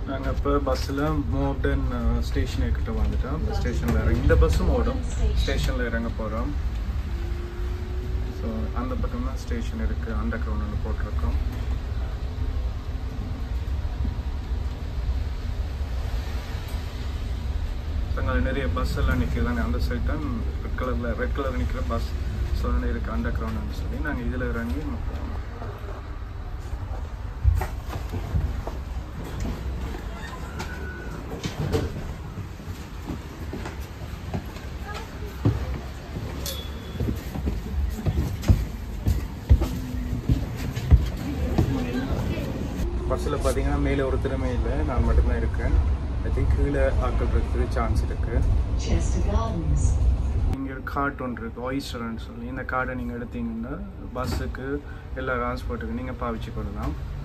நாங்கள் இப்போ பஸ்ஸில் மோர்டன் ஸ்டேஷன் கிட்ட வந்துட்டோம் ஸ்டேஷனில் இறங்கி இந்த பஸ்ஸும் ஓடும் ஸ்டேஷனில் இறங்க போகிறோம் ஸோ அந்த பக்கம் தான் ஸ்டேஷன் இருக்குது அண்டர் கிரவுண்ட் போட்டிருக்கோம் ஸோ அங்கே நிறைய பஸ் எல்லாம் நிற்கிது அந்த சைட் தான் ரெட் கலரில் ரெட் கலர் நிற்கிற பஸ் ஸோ அதில் இருக்குது அண்டர் கிரவுண்டுன்னு சொல்லி நாங்கள் இதில் இறங்கி போகிறோம் பஸ்ஸில் பார்த்தீங்கன்னா மேலே ஒரு திறமை இல்லை நான் மட்டும்தான் இருக்கேன் ஐ திங்க் கீழே ஆட்கள் இருக்கிறது சான்ஸ் இருக்குது Chester Gardens. இங்கே ஒரு கார்ட் ஒன்று இருக்குது ஒய்ஸ்டர்னு சொல்லி இந்த கார்டை நீங்கள் எடுத்தீங்கன்னா பஸ்ஸுக்கு எல்லா டிரான்ஸ்போர்ட்டுக்கு நீங்கள் பாவிச்சு கொள்ளலாம்